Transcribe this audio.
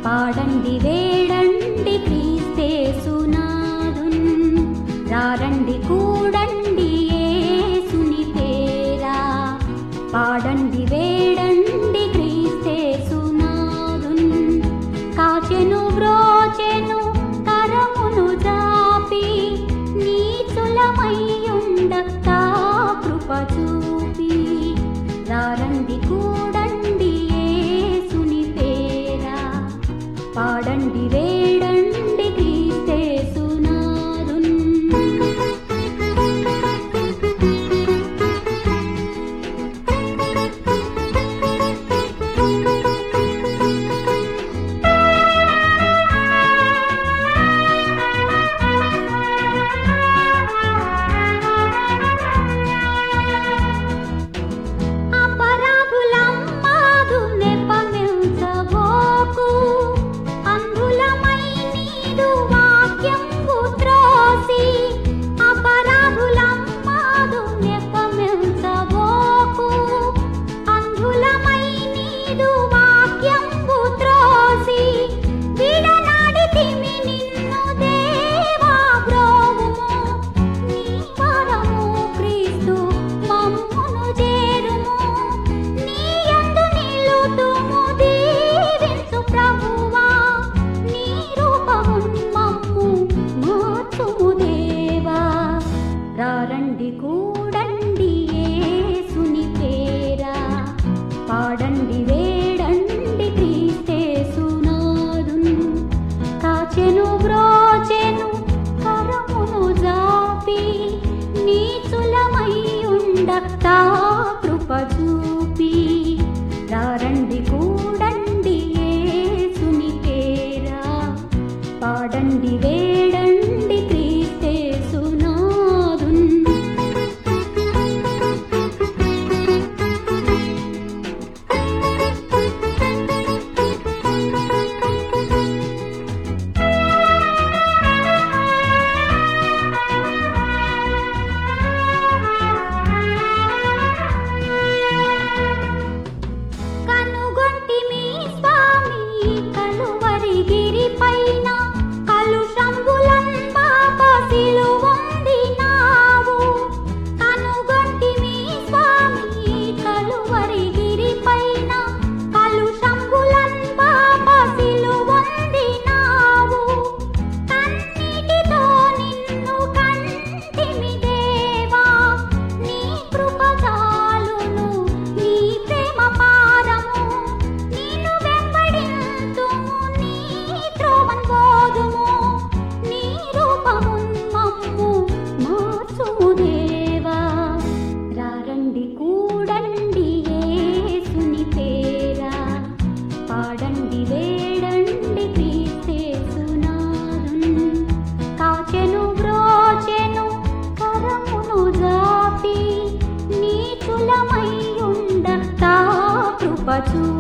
పాడండి వేడండి క్రీస్తేసునాదున్ రారండి కూడండి యేసుని పేరా పాడండి వేడండి క్రీస్తేసునాదున్ కాచెను వ్రోచెను కరమును జాపి నీచులమయ్యుండక్కా కృప చూపి రారండి కూడండి యేసుని పేరా పాడండి వేడండి క్రీస్తేసునాదున్ అపరాధులమ్మాదు నెపమించబోకు అంధులమై నీదు వాక్యంబు త్రోసి అపరాధులమ్మాదు నెపమించబోకు అంధులమై నీదు వాక్యంబు త్రోసి విడనాడితిమి నిన్ను దేవా బ్రోవుము నీ వరము క్రీస్తు మమ్మును చేరుము నీ యందు నిలుతుము దీవించు ప్రభువా నీ రూపమున్ మమ్ము మార్చుము దేవా రారండి కూడండి యేసుని పేరా పాడండి వేడండి క్రీస్తేసునాదున్ కాచెను బ్రోచెను కరమును జాపి నీచులమై ఉండక్తా కృప చూపి రారండి కూడండి యేసుని పేరా పాడండి వేడండి క్రీస్తేసునాదున్ కనుగొంటి మీ స్వామి కలువరి గిరిపైన కలుషంబులన్ పాప సిలువొందినావు కనుగొంటి మీ స్వామి కలువరి గిరిపైన కలుషంబులన్ పాప సిలువొందినావు కన్నీటితో నిన్ను కంటిమి దేవా నీ కృప చాలును నీ ప్రేమ పారము నిన్ను వెంబడింతుము నీ త్రోవన్ పోదుము నీ రూపమున్ మమ్ము మార్చుము దేవా రారండి కూడండి యేసుని పేరా పాడండి వేడండి క్రీస్తేసునాదున్ కాచెను బ్రోచెను కరమును జాపి నీచులమై ఉండక్తా కృప చూపి